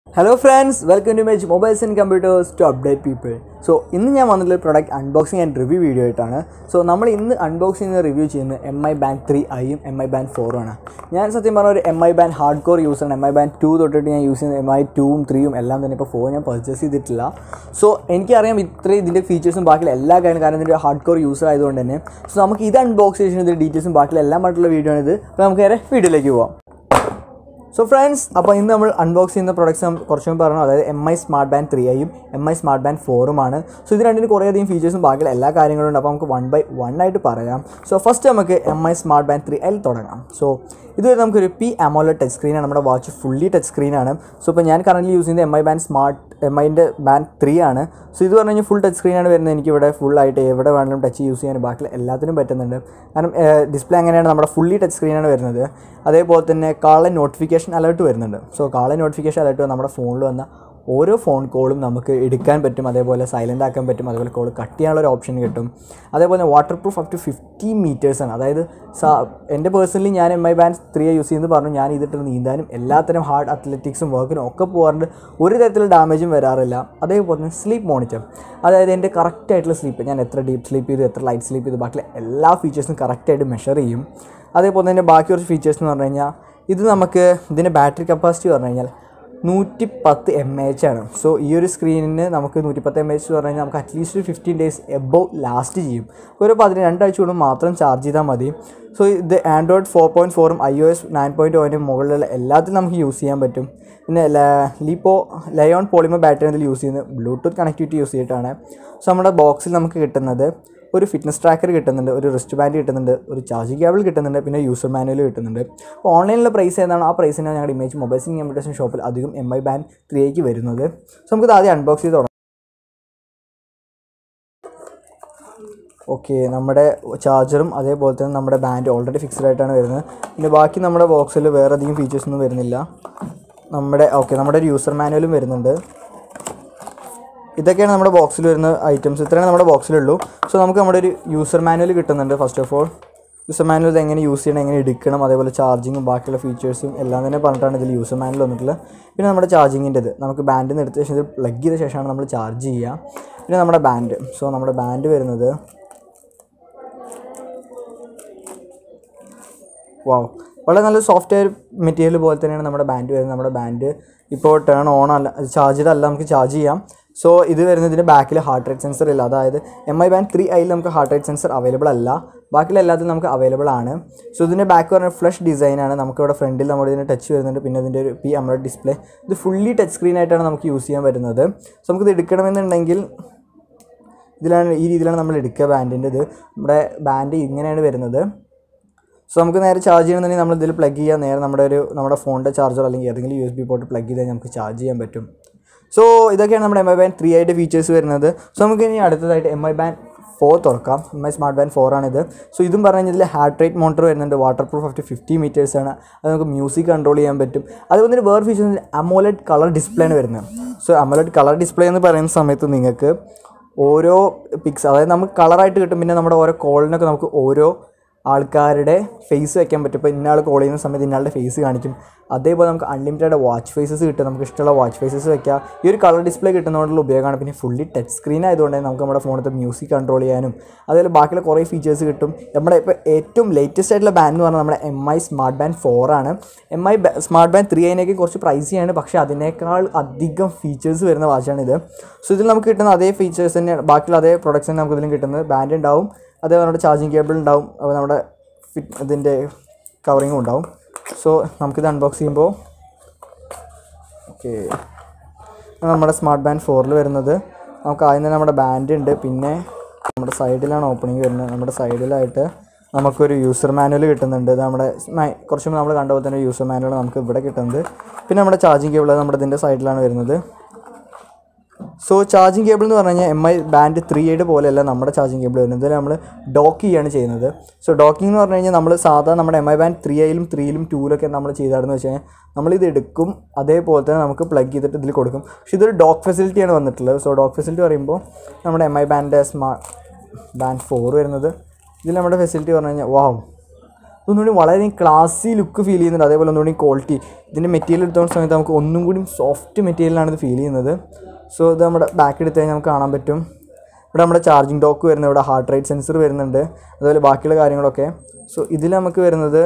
hello friends welcome to Maje mobiles and computers to update people so ഇന്ന് ഞാൻ വന്നിട്ടുള്ള product unboxing and review video ആയിട്ടാണ് so നമ്മൾ ഇന്ന് അൺബോക്സ് ചെയ്യുന്ന റിവ്യൂ ചെയ്യുന്നത് എം ഐ ബാൻഡ് ത്രീ ഐയും എം ഐ ബാൻഡ് ഫോറും ആണ് ഞാൻ സത്യം പറഞ്ഞ ഒരു M I band hard core യൂസറാണ് എം ഐ ബാൻഡ് ടു തൊട്ടിട്ട് ഞാൻ യൂസ് ചെയ്യുന്ന എം ഐ ടൂവും ത്രീയും എല്ലാം തന്നെ ഇപ്പോൾ ഫോൺ ഞാൻ പർച്ചേസ് ചെയ്തിട്ടില്ല സോ എനിക്കറിയാം ഇത്രയും ഇതിൻ്റെ ഫീച്ചേഴ്സും ബാക്കിയുള്ള എല്ലാ കാര്യങ്ങളും കാരണം ഇതിൻ്റെ ഹാർഡ് കോർ യൂസർ ആയതുകൊണ്ട് തന്നെ സോ നമുക്ക് ഇത് അൺബോക്സ് ചെയ്യുന്ന ഇതിൻ്റെ ഡീറ്റെയിൽസും ബാക്കിയുള്ള എല്ലാം ആയിട്ടുള്ള വീഡിയോ ആണ് ഇത് അപ്പോൾ നമുക്ക് നേരെ വീഡിയോയിലേക്ക് പോവാം സോ ഫ്രണ്ട്സ് അപ്പോൾ ഇന്ന് നമ്മൾ അൺബോക്സ് ചെയ്യുന്ന പ്രൊഡക്ട്സ് കുറച്ച് മുമ്പ് പറഞ്ഞു അതായത് M I smart band three ഐയും എം ഐ സ്മാർട്ട് ബാൻഡ് ഫോറുമാണ് സോ ഇത് രണ്ടിന് കുറേയധികം ഫീച്ചേഴ്സും ബാക്കിയുള്ള എല്ലാ കാര്യങ്ങളും ഉണ്ട് അപ്പോൾ നമുക്ക് വൺ ബൈ വൺ ആയിട്ട് പറയാം സോ ഫസ്റ്റ് നമുക്ക് M I smart band three ഐയിൽ തുടങ്ങാം സോ ഇതുവരെ നമുക്കൊരു പി അമോല ടച്ച് സ്ക്രീനാണ് നമ്മുടെ വാച്ച് ഫുള്ളി ടച്ച് സ്ക്രീനാണ് സോ ഇപ്പോൾ ഞാൻ കറൻറ്റ്ലി യൂസ് ചെയ്യുന്നത് M I band smart M ഐൻ്റെ ബാൻഡ് ത്രീ ആണ് സോ ഇത് പറഞ്ഞു കഴിഞ്ഞാൽ ഫുൾ ടച്ച് സ്ക്രീനാണ് വരുന്നത് എനിക്ക് ഇവിടെ ഫുൾ ആയിട്ട് എവിടെ വേണമെങ്കിലും ടച്ച് യൂസ് ചെയ്യാൻ ബാക്കി എല്ലാത്തിനും പറ്റുന്നുണ്ട് കാരണം ഡിസ്പ്ലേ അങ്ങനെയാണ് നമ്മുടെ ഫുള്ളി ടച്ച് സ്ക്രീനാണ് വരുന്നത് അതേപോലെ തന്നെ കാളെ നോട്ടിഫിക്കേഷൻ അലേർട്ട് വരുന്നുണ്ട് സോ കാളെ നോട്ടിഫിക്കേഷൻ അലേർട്ട് നമ്മുടെ ഫോണിൽ വന്ന ഓരോ ഫോൺ കോളും നമുക്ക് എടുക്കാൻ പറ്റും അതേപോലെ സൈലൻ്റ് ആക്കാൻ പറ്റും അതേപോലെ കോൾ കട്ട് ചെയ്യാനുള്ള ഒരു ഓപ്ഷൻ കിട്ടും അതേപോലെ water proof up to fifty മീറ്റേഴ്സാണ് അതായത് സാ എൻ്റെ പേഴ്സണലി ഞാൻ M I band three use ചെയ്യുന്നത് പറഞ്ഞു ഞാൻ ഇതിട്ട് നീന്താനും എല്ലാത്തരം ഹാർഡ് അത്ലറ്റിക്സും വർക്കിനും ഒക്കെ പോകാറുണ്ട് ഒരു തരത്തിലുള്ള ഡാമേജും വരാറില്ല അതേപോലെ തന്നെ സ്ലീപ്പ് മോണിറ്റർ അതായത് എൻ്റെ കറക്റ്റ് ആയിട്ടുള്ള സ്ലീപ്പ് ഞാൻ എത്ര ഡീപ്പ് സ്ലീപ്പ് ചെയ്തു എത്ര ലൈറ്റ് സ്ലീപ്പ് ചെയ്തു ബാക്കിയുള്ള എല്ലാ ഫീച്ചേഴ്സും കറക്റ്റായിട്ട് മെഷർ ചെയ്യും അതേപോലെ തന്നെ ബാക്കി കുറച്ച് ഫീച്ചേഴ്സ് എന്ന് പറഞ്ഞു കഴിഞ്ഞാൽ ഇത് നമുക്ക് ഇതിൻ്റെ ബാറ്ററി കപ്പാസിറ്റി പറഞ്ഞു കഴിഞ്ഞാൽ നൂറ്റി പത്ത് എം എച്ച് ആണ് സോ ഈ ഒരു സ്ക്രീനിന് നമുക്ക് നൂറ്റി പത്ത് എം എച്ച് എന്ന് പറഞ്ഞു കഴിഞ്ഞാൽ നമുക്ക് at least fifteen days above last ചെയ്യും ഒരു പതിന് രണ്ടാഴ്ച കൊണ്ട് മാത്രം ചാർജ് ചെയ്താൽ മതി സോ ഇത് ആൻഡ്രോയിഡ് ഫോർ പോയിൻറ്റ് ഫോറും I O S nine point ഓൻ്റെ മുകളിലുള്ള എല്ലാത്തിലും നമുക്ക് യൂസ് ചെയ്യാൻ പറ്റും പിന്നെ ലീപ്പോ ലയോൺ പോളിമർ ബാറ്ററി ഇതിൽ യൂസ് ചെയ്യുന്നത് ബ്ലൂടൂത്ത് കണക്ടിവിറ്റി യൂസ് ചെയ്തിട്ടാണ് സോ നമ്മുടെ ബോക്സിൽ നമുക്ക് കിട്ടുന്നത് ഒരു ഫിറ്റ്നസ് ട്രാക്കർ കിട്ടുന്നുണ്ട് ഒരു റിസ്റ്റ് ബാൻഡ് കിട്ടുന്നുണ്ട് ഒരു ചാർജിങ് കേബിൾ കിട്ടുന്നുണ്ട് പിന്നെ യൂസർ മാനുവൽ കിട്ടുന്നുണ്ട് അപ്പോൾ ഓൺലൈനിലെ പ്രൈസ് ഏതാണ് ആ പ്രൈസിനാണ് ഞങ്ങളുടെ ഇമേജ് മൊബൈൽസിംഗ് കമ്പ്യൂട്ടേഷൻ ഷോപ്പിൽ അധികം എം ഐ ബാൻഡ് ത്രീ ഐക്ക് വരുന്നത് സോ നമുക്കിത് ആദ്യം അൺബോക്സ് ചെയ്ത് തുടങ്ങാം ഓക്കെ നമ്മുടെ ചാർജറും അതേപോലെ തന്നെ നമ്മുടെ ബാൻഡ് ഓൾറെഡി ഫിക്സ്ഡ് ആയിട്ടാണ് വരുന്നത് പിന്നെ ബാക്കി നമ്മുടെ ബോക്സിൽ വേറെ അധികം ഫീച്ചേഴ്സ് ഒന്നും വരുന്നില്ല നമ്മുടെ ഓക്കെ നമ്മുടെ ഒരു യൂസർ മാനുവലും വരുന്നുണ്ട് ഇതൊക്കെയാണ് നമ്മുടെ ബോക്സിൽ വരുന്ന ഐറ്റംസ് ഇത്രയാണ് നമ്മുടെ ബോക്സിലുള്ളൂ സോ നമുക്ക് നമ്മുടെ ഒരു യൂസർ മാനുവൽ കിട്ടുന്നുണ്ട് first of all user manual ഇത് എങ്ങനെ യൂസ് ചെയ്യണം എങ്ങനെ എടുക്കണം അതേപോലെ ചാർജിങ്ങും ബാക്കിയുള്ള ഫീച്ചേഴ്സും എല്ലാം തന്നെ പറഞ്ഞിട്ടാണ് ഇതിൽ യൂസർ മാനുവൽ വന്നിട്ടുള്ളത് പിന്നെ നമ്മുടെ ചാർജിങ്ങിൻ്റെത് നമുക്ക് ബാൻഡിൽ നിന്ന് എടുത്ത ശേഷം ഇത് പ്ലഗ് ചെയ്ത ശേഷമാണ് നമ്മൾ ചാർജ് ചെയ്യുക പിന്നെ നമ്മുടെ ബാൻഡ് സോ നമ്മുടെ ബാൻഡ് വരുന്നത് വാവ് വളരെ നല്ല സോഫ്റ്റ്വെയർ മെറ്റീരിയൽ പോലെ തന്നെയാണ് നമ്മുടെ ബാൻഡ് വരുന്നത് നമ്മുടെ ബാൻഡ് ഇപ്പോൾ ടേൺ ഓൺ അല്ല ചാർജഡ് അല്ല നമുക്ക് ചാർജ് ചെയ്യാം സോ ഇത് വരുന്നതിൻ്റെ ബാക്കിൽ ഹാർട്ട് റേറ്റ് സെൻസർ ഇല്ല അതായത് എം ഐ ബാൻഡ് ത്രീ ഐയിൽ നമുക്ക് ഹാർട്ട് റേറ്റ് സെൻസർ അവൈലബിൾ അല്ല ബാക്കിയുള്ള എല്ലാത്തിലും നമുക്ക് അവൈലബിൾ ആണ് സോ ഇതിൻ്റെ ബാക്ക് പറഞ്ഞാൽ ഫ്ലഷ് ഡിസൈനാണ് നമുക്ക് ഇവിടെ ഫ്രണ്ടിൽ നമ്മുടെ ഇതിന് ടച്ച് വരുന്നുണ്ട് പിന്നെ ഇതിൻ്റെ ഒരു പി നമ്മുടെ ഡിസ്പ്ലേ ഇത് ഫുള്ളി ടച്ച് സ്ക്രീൻ ആയിട്ടാണ് നമുക്ക് യൂസ് ചെയ്യാൻ പറ്റുന്നത് സോ നമുക്കിത് എടുക്കണമെന്നുണ്ടെങ്കിൽ ഇതിലാണ് ഈ രീതിയിലാണ് നമ്മൾ എടുക്കുക ബാൻഡിൻ്റെ ഇത് നമ്മുടെ ബാൻഡ് ഇങ്ങനെയാണ് വരുന്നത് സോ നമുക്ക് നേരെ ചാർജ് ചെയ്യണമെന്നുണ്ടെങ്കിൽ നമ്മൾ ഇതിൽ പ്ലഗ് ചെയ്യുക നേരെ നമ്മുടെ ഒരു നമ്മുടെ ഫോണിൻ്റെ ചാർജർ അല്ലെങ്കിൽ ഏതെങ്കിലും U S B port plug ചെയ്താൽ നമുക്ക് ചാർജ് ചെയ്യാൻ പറ്റും സോ ഇതൊക്കെയാണ് നമ്മുടെ എം ഐ ബാൻഡ് ത്രീ ആയിട്ട് ഫീച്ചേഴ്സ് വരുന്നത് സോ നമുക്ക് ഇനി അടുത്തതായിട്ട് എം ഐ ബാൻഡ് ഫോർ തുറക്കാം M I smart band four ആണിത് സോ ഇതും പറഞ്ഞു കഴിഞ്ഞാൽ ഹാർട്ട് റേറ്റ് മോണിറ്റർ വരുന്നുണ്ട് water proof up to fifty metres ആണ് അത് നമുക്ക് മ്യൂസിക് കൺട്രോൾ ചെയ്യാൻ പറ്റും അതുപോലെ തന്നെ വേറെ ഫീച്ചേഴ്സ് അമോലഡ് കളർ ഡിസ്പ്ലേ ആണ് വരുന്നത് സോ അമോലഡ് കളർ ഡിസ്പ്ലേ എന്ന് പറയുന്ന സമയത്ത് നിങ്ങൾക്ക് ഓരോ പിക്സ് അതായത് നമുക്ക് കളറായിട്ട് കിട്ടും പിന്നെ നമ്മുടെ ഓരോ കോളിനൊക്കെ നമുക്ക് ഓരോ ആൾക്കാരുടെ ഫേസ് വെക്കാൻ പറ്റും ഇപ്പോൾ ഇന്നയാൾ കോൾ ചെയ്യുന്ന സമയത്ത് ഇന്നയാളുടെ ഫേസ് കാണിക്കും അതേപോലെ നമുക്ക് അൺലിമിറ്റഡ് വാച്ച് ഫേസസ് കിട്ടും നമുക്ക് ഇഷ്ടമുള്ള വാച്ച് ഫേസസ് വെക്കാം ഈ ഒരു കളർ ഡിസ്പ്ലേ കിട്ടുന്നതുകൊണ്ടുള്ള ഉപയോഗമാണ് പിന്നെ ഫുള്ളി ടച്ച് സ്ക്രീൻ ആയതുകൊണ്ട് തന്നെ നമുക്ക് നമ്മുടെ ഫോണിൽ മ്യൂസിക് കൺട്രോൾ ചെയ്യാനും അതേപോലെ ബാക്കിയുള്ള കുറേ ഫീച്ചേഴ്സ് കിട്ടും നമ്മുടെ ഇപ്പോൾ ഏറ്റവും ലേറ്റസ്റ്റ് ആയിട്ടുള്ള ബാൻഡ് എന്ന് പറഞ്ഞാൽ നമ്മുടെ M I smart band four ആണ് M I smart band three അതിനേക്ക് കുറച്ച് പ്രൈസിയാണ് പക്ഷേ അതിനേക്കാൾ അധികം ഫീച്ചേഴ്സ് വരുന്ന വാച്ചാണിത് സോ ഇതിൽ നമുക്ക് കിട്ടുന്ന അതേ ഫീച്ചേഴ്സ് തന്നെയാണ് ബാക്കിയുള്ള അതേ പ്രൊഡക്ട്സ് തന്നെ നമുക്ക് ഇതിലും കിട്ടുന്നത് ബാൻഡ് ഉണ്ടാവും അതേപോലെ നമ്മുടെ ചാർജിങ് കേബിൾ ഉണ്ടാവും അപ്പോൾ നമ്മുടെ ഫിറ്റ് ഇതിൻ്റെ കവറിങ്ങും ഉണ്ടാവും സോ നമുക്കിത് അൺബോക്സ് ചെയ്യുമ്പോൾ ഓക്കെ നമ്മുടെ സ്മാർട്ട് ബാൻഡ് ഫോറിൽ വരുന്നത് നമുക്ക് ആദ്യം തന്നെ നമ്മുടെ ബാൻഡ് ഉണ്ട് പിന്നെ നമ്മുടെ സൈഡിലാണ് ഓപ്പണിങ് വരുന്നത് നമ്മുടെ സൈഡിലായിട്ട് നമുക്കൊരു യൂസർ മാനുവൽ കിട്ടുന്നുണ്ട് ഇത് നമ്മുടെ മ- കുറച്ച് മുമ്പ് നമ്മൾ കണ്ട പോലെ തന്നെ യൂസർ മാനുവൽ നമുക്ക് ഇവിടെ കിട്ടുന്നത് പിന്നെ നമ്മുടെ ചാർജിങ് കേബിൾ നമ്മുടെ ഇതിൻ്റെ സൈഡിലാണ് വരുന്നത് സോ ചാർജിങ് കേബിൾ എന്ന് പറഞ്ഞു കഴിഞ്ഞാൽ എം ഐ ബാൻഡ് ത്രീ എയ്ഡ് പോലെയല്ല നമ്മുടെ ചാർജിങ് കേബിൾ വരുന്നത് ഇതിൽ നമ്മൾ ഡോക്ക് ചെയ്യാണ് ചെയ്യുന്നത് സോ ഡോക്കിംഗ് എന്ന് പറഞ്ഞു കഴിഞ്ഞാൽ നമ്മൾ സാധാരണ നമ്മുടെ എം ഐ ബാൻഡ് ത്രീ ഐയിലും ത്രീയിലും ടൂലൊക്കെ നമ്മൾ ചെയ്തായിരുന്നു വെച്ച് കഴിഞ്ഞാൽ നമ്മളിത് എടുക്കും അതേപോലെ തന്നെ നമുക്ക് പ്ലഗ് ചെയ്തിട്ട് ഇതിൽ കൊടുക്കും പക്ഷേ ഇതൊരു ഡോക്ക് ഫെസിലിറ്റിയാണ് വന്നിട്ടുള്ളത് സോ ഡോക്ക് ഫെസിലിറ്റി പറയുമ്പോൾ നമ്മുടെ M I band smart band four വരുന്നത് ഇതിൽ നമ്മുടെ ഫെസിലിറ്റി പറഞ്ഞു കഴിഞ്ഞാൽ വാവ് ഒന്നുകൂടി വളരെ ക്ലാസി ലുക്ക് ഫീൽ ചെയ്യുന്നുണ്ട് അതേപോലെ ഒന്നുകൂടി ക്വാളിറ്റി ഇതിൻ്റെ മെറ്റീരിയൽ എടുത്തോണ്ട സമയത്ത് നമുക്ക് ഒന്നും കൂടി സോഫ്റ്റ് മെറ്റീരിയലാണ് ഇത് ഫീൽ ചെയ്യുന്നത് സോ ഇത് നമ്മുടെ ബാക്ക് എടുത്ത് കഴിഞ്ഞാൽ നമുക്ക് കാണാൻ പറ്റും ഇവിടെ നമ്മുടെ ചാർജിങ് ഡോക്ക് വരുന്നത് ഇവിടെ ഹാർട്ട് റേറ്റ് സെൻസർ വരുന്നുണ്ട് അതുപോലെ ബാക്കിയുള്ള കാര്യങ്ങളൊക്കെ സോ ഇതിൽ നമുക്ക് വരുന്നത്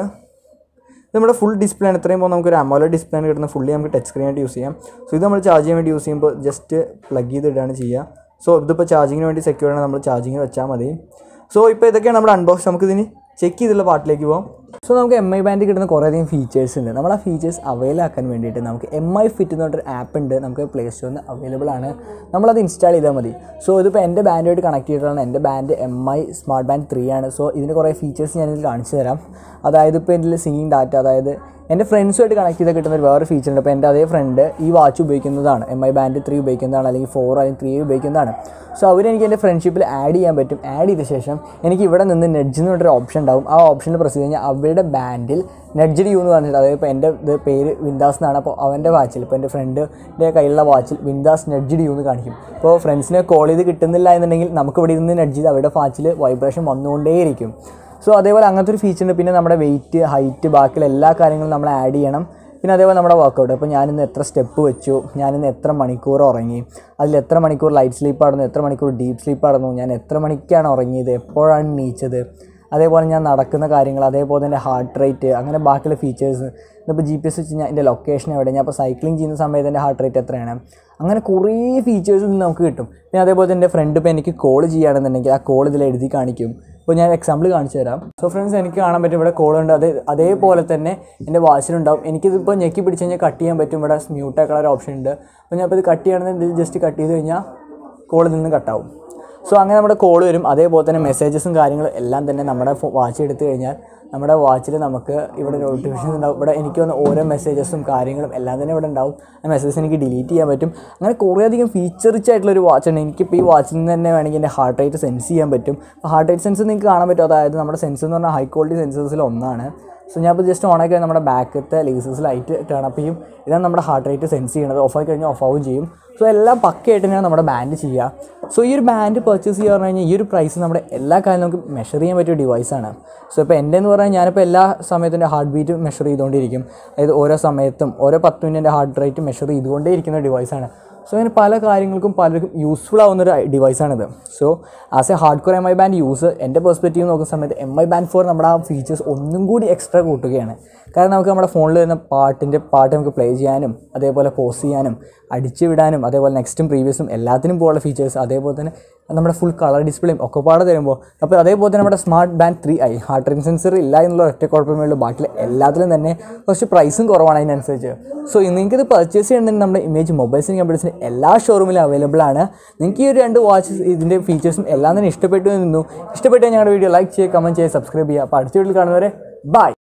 ഇത് നമ്മുടെ ഫുൾ ഡിസ്പ്ലേ ആണ് ഇത്രയും പോകുമ്പോൾ നമുക്കൊരു അമോല ഡിസ്പ്ലേ ആണ് കിട്ടുന്നത് ഫുള്ളി നമുക്ക് ടച്ച് സ്ക്രീൻ ആയിട്ട് യൂസ് ചെയ്യാം സോ ഇത് നമ്മൾ ചാർജ് ചെയ്യാൻ വേണ്ടി യൂസ് ചെയ്യുമ്പോൾ ജസ്റ്റ് പ്ലഗ് ചെയ്ത് ഇടുകയാണ് ചെയ്യുക സോ ഇതിപ്പോൾ ചാർജിങ്ങിന് വേണ്ടി സെക്യൂർ ആണ് നമ്മൾ ചാർജിങ്ങിന് വെച്ചാൽ മതി സോ ഇപ്പോൾ ഇതൊക്കെയാണ് നമ്മുടെ അൺബോക്സ് നമുക്കിതിന് ചെക്ക് ചെയ്തുള്ള പാർട്ടിലേക്ക് പോകാം സോ നമുക്ക് എം ഐ ബാൻഡിൽ കിട്ടുന്ന കുറേയധികം ഫീച്ചേഴ്സ് ഉണ്ട് നമ്മൾ ആ ഫീച്ചേഴ്സ് അവൈൽ ആക്കാൻ വേണ്ടിയിട്ട് നമുക്ക് എം ഐ ഫിറ്റ് എന്ന് പറഞ്ഞൊരു ആപ്പ് ഉണ്ട് നമുക്ക് പ്ലേ സ്റ്റോറിൽ നിന്ന് അവൈലബിൾ ആണ് നമ്മളത് ഇൻസ്റ്റാൾ ചെയ്താൽ മതി സോ ഇതിപ്പോൾ എൻ്റെ ബാൻഡുമായിട്ട് കണക്ട് ചെയ്തിട്ടാണ് എൻ്റെ band M I smart band three ആണ് സോ ഇതിന് കുറേ ഫീച്ചേഴ്സ് ഞാനിതിൽ കാണിച്ചു തരാം അതായത് ഇപ്പോൾ ഇതിൽ സിംഗിങ് ഡാറ്റ അതായത് എൻ്റെ ഫ്രണ്ട്സുമായിട്ട് കണക്ട് ചെയ്താൽ കിട്ടുന്ന ഒരു വേറെ ഫീച്ചർ ഉണ്ട് അപ്പോൾ എൻ്റെ അതേ ഫ്രണ്ട് ഈ വാച്ച് ഉപയോഗിക്കുന്നതാണ് എം ഐ ബാൻഡ് ത്രീ ഉപയോഗിക്കുന്നതാണ് അല്ലെങ്കിൽ ഫോർ അല്ലെങ്കിൽ ത്രീ ഉപയോഗിക്കുന്നതാണ് സോ അവരെനിക്ക് എൻ്റെ ഫ്രണ്ട്ഷിപ്പിൽ ആഡ് ചെയ്യാൻ പറ്റും ആഡ് ചെയ്ത ശേഷം എനിക്ക് ഇവിടെ നിന്ന് നെഡ്ജ് എന്ന് പറഞ്ഞൊരു ഓപ്ഷൻ ഉണ്ടാവും ആ ഓപ്ഷനിൽ പ്രസ് ചെയ്ത് കഴിഞ്ഞാൽ അവരുടെ ബാൻഡിൽ നെഡ്ജ് യു എന്ന് പറഞ്ഞിട്ട് അതായത് ഇപ്പോൾ എൻ്റെ ഇത് പേര് വിന്ദാസ് എന്നാണ് അപ്പോൾ അവൻ്റെ വാച്ചിൽ ഇപ്പോൾ എൻ്റെ ഫ്രണ്ടിൻ്റെ കയ്യിലുള്ള വാച്ചിൽ വിന്ദാസ് നെഡ്ജ് യു എന്ന് കാണിക്കും അപ്പോൾ ഫ്രണ്ട്സിനെ കോൾ ചെയ്ത് കിട്ടുന്നില്ല എന്നുണ്ടെങ്കിൽ നമുക്ക് ഇവിടെ ഇരുന്ന് നെഡ്ജ് ചെയ്ത് അവരുടെ വാച്ചിൽ വൈബ്രേഷൻ വന്നുകൊണ്ടേയിരിക്കും സോ അതേപോലെ അങ്ങനത്തെ ഒരു ഫീച്ചർ ഉണ്ട് പിന്നെ നമ്മുടെ വെയിറ്റ് ഹൈറ്റ് ബാക്കിയുള്ള എല്ലാ കാര്യങ്ങളും നമ്മൾ ആഡ് ചെയ്യണം പിന്നെ അതേപോലെ നമ്മുടെ വർക്കൗട്ട് അപ്പോൾ ഞാനിന്ന് എത്ര സ്റ്റെപ്പ് വെച്ചു ഞാനിന്ന് എത്ര മണിക്കൂർ ഉറങ്ങി അതിൽ എത്ര മണിക്കൂർ ലൈറ്റ് സ്ലീപ്പ് ആടുന്നു എത്ര മണിക്കൂർ ഡീപ്പ് സ്ലീപ്പ് ആടുന്നു ഞാൻ എത്ര മണിക്കാണ് ഉറങ്ങിയത് എപ്പോഴാണ് നീച്ചത് അതേപോലെ ഞാൻ നടക്കുന്ന കാര്യങ്ങൾ അതേപോലെ തന്നെ ഹാർട്ട് റേറ്റ് അങ്ങനെ ബാക്കിയുള്ള ഫീച്ചേഴ്സ് ഇതിപ്പോൾ ജി പി എസ് വെച്ച് ഞാൻ എൻ്റെ ലൊക്കേഷൻ എവിടെ ഞാൻ ഇപ്പോൾ സൈക്ലിംഗ് ചെയ്യുന്ന സമയത്ത് എൻ്റെ ഹാർട്ട് റേറ്റ് എത്രയാണ് അങ്ങനെ കുറേ ഫീച്ചേഴ്സ് നമുക്ക് കിട്ടും പിന്നെ അതേപോലെ തന്നെ എൻ്റെ ഫ്രണ്ട് ഇപ്പോൾ എനിക്ക് കോൾ ചെയ്യുകയാണെന്നുണ്ടെങ്കിൽ ആ കോൾ ഇതിൽ എഴുതി കാണിക്കും ഇപ്പോൾ ഞാൻ എക്സാമ്പിൾ കാണിച്ചു തരാം സോ ഫ്രണ്ട്സ് എനിക്ക് കാണാൻ പറ്റും ഇവിടെ കോൾ ഉണ്ട് അതേ അതേപോലെ തന്നെ എൻ്റെ വാച്ചിലുണ്ടാവും എനിക്കിതിപ്പോൾ ഞെക്കി പിടിച്ച് കഴിഞ്ഞാൽ കട്ട് ചെയ്യാൻ പറ്റും ഇവിടെ മ്യൂട്ട് ആക്കാനുള്ള ഒരു ഓപ്ഷൻ ഉണ്ട് അപ്പോൾ ഞാൻ ഇപ്പോൾ ഇത് കട്ട് ചെയ്യണമെങ്കിൽ ജസ്റ്റ് കട്ട് ചെയ്ത് കഴിഞ്ഞാൽ കോളിൽ നിന്ന് കട്ടാവും സോ അങ്ങനെ നമ്മുടെ കോൾ വരും അതേപോലെ തന്നെ മെസ്സേജസും കാര്യങ്ങളും എല്ലാം തന്നെ നമ്മുടെ വാച്ച് എടുത്തു കഴിഞ്ഞാൽ നമ്മുടെ വാച്ചിൽ നമുക്ക് ഇവിടെ നോട്ടിഫിക്കേഷൻ ഉണ്ടാവും ഇവിടെ എനിക്ക് വന്ന ഓരോ മെസ്സേജസും കാര്യങ്ങളും എല്ലാം തന്നെ ഇവിടെ ഉണ്ടാവും ആ മെസ്സേജസ് എനിക്ക് ഡിലീറ്റ് ചെയ്യാൻ പറ്റും അങ്ങനെ കുറേയധികം ഫീച്ചർ റിച്ച് ആയിട്ടുള്ള ഒരു വാച്ചാണ് എനിക്കിപ്പോൾ ഈ വാച്ചിൽ നിന്ന് തന്നെ വേണമെങ്കിൽ എൻ്റെ ഹാർട്ട് റേറ്റ് സെൻസ് ചെയ്യാൻ പറ്റും അപ്പോൾ ഹാർട്ട് റേറ്റ് സെൻസ് നിങ്ങൾക്ക് കാണാൻ പറ്റും അതായത് നമ്മുടെ സെൻസ് എന്ന് പറഞ്ഞാൽ ഹൈ ക്വാളിറ്റി സെൻസേഴ്സിൽ ഒന്നാണ് സോ ഞാൻ ഇപ്പോൾ ജസ്റ്റ് ഓണാക്കി നമ്മുടെ ബാക്കത്തെ ലേസേഴ്സ് ലൈറ്റ് ടേൺ അപ്പ് ചെയ്യും ഇതാണ് നമ്മുടെ ഹാർട്ട് റേറ്റ് സെൻസ് ചെയ്യുന്നത് ഓഫ് ആയി കഴിഞ്ഞാൽ ഓഫ് ആവുകയും ചെയ്യും സോ എല്ലാം പക്കയായിട്ട് തന്നെയാണ് നമ്മുടെ ബാൻഡ് ചെയ്യുക സോ ഈ ഒരു ബാൻഡ് പർച്ചേസ് ചെയ്യുക പറഞ്ഞു കഴിഞ്ഞാൽ ഈ ഒരു പ്രൈസ് നമ്മുടെ എല്ലാ കാര്യം നമുക്ക് മെഷർ ചെയ്യാൻ പറ്റിയ ഡിവൈസാണ് സോ ഇപ്പോൾ എൻ്റെ എന്ന് പറഞ്ഞാൽ ഞാനിപ്പോൾ എല്ലാ സമയത്തും എൻ്റെ ഹാർട്ട് ബീറ്റ് മെഷർ ചെയ്തുകൊണ്ടിരിക്കും അതായത് ഓരോ സമയത്തും ഓരോ പത്ത് മിനിറ്റ് ഹാർട്ട് റേറ്റ് മെഷർ ചെയ്തുകൊണ്ടേ ഇരിക്കുന്ന ഡിവൈസാണ് സോ അങ്ങനെ പല കാര്യങ്ങൾക്കും പലർക്കും യൂസ്ഫുൾ ആവുന്ന ഒരു ഡിവൈസാണിത് so as a hard core M I band use എൻ്റെ പെർസ്പെക്റ്റീവ് നോക്കുന്ന സമയത്ത് എം ഐ ബാൻഡ് ഫോർ നമ്മുടെ ആ ഫീച്ചേഴ്സ് ഒന്നും കൂടി എക്സ്ട്രാ കൂട്ടുകയാണ് കാരണം നമുക്ക് നമ്മുടെ ഫോണിൽ വരുന്ന പാട്ടിൻ്റെ പാട്ട് നമുക്ക് പ്ലേ ചെയ്യാനും അതേപോലെ പോസ് ചെയ്യാനും അടിച്ചു വിടാനും അതേപോലെ നെക്സ്റ്റും പ്രീവിയസും എല്ലാത്തിനും പോലുള്ള ഫീച്ചേഴ്സ് അതേപോലെ തന്നെ നമ്മുടെ ഫുൾ കളർ ഡിസ്പ്ലേയും ഒക്കെ പാടെ തരുമ്പോൾ അപ്പോൾ അതേപോലെ തന്നെ നമ്മുടെ smart band three I heart rate sensor ഇല്ല എന്നുള്ള ഒറ്റ കുഴപ്പമേ ഉള്ളൂ ബാക്കിയുള്ള എല്ലാത്തിലും തന്നെ കുറച്ച് പ്രൈസും കുറവാണ് അതിനനുസരിച്ച് സോ നിങ്ങൾക്ക് ഇത് പർച്ചേസ് ചെയ്യണമെങ്കിൽ നമ്മുടെ ഇമേജ് മൊബൈൽസിന് കമ്പ്യൂട്ടേഴ്സിന് എല്ലാ ഷോറൂമിലും അവൈലബിൾ ആണ് നിങ്ങൾക്ക് ഈ ഒരു രണ്ട് വാച്ചസ് ഇതിൻ്റെ ഫീച്ചേഴ്സും എല്ലാം തന്നെ ഇഷ്ടപ്പെട്ടു എന്ന് നിന്നു ഇഷ്ടപ്പെട്ടാൽ ഞങ്ങളുടെ വീഡിയോ ലൈക്ക് ചെയ്യുക കമൻറ്റ് ചെയ്യുക സബ്സ്ക്രൈബ് ചെയ്യുക അപ്പോൾ അടുത്ത വീട്ടിൽ കാണുന്നവരെ ബൈ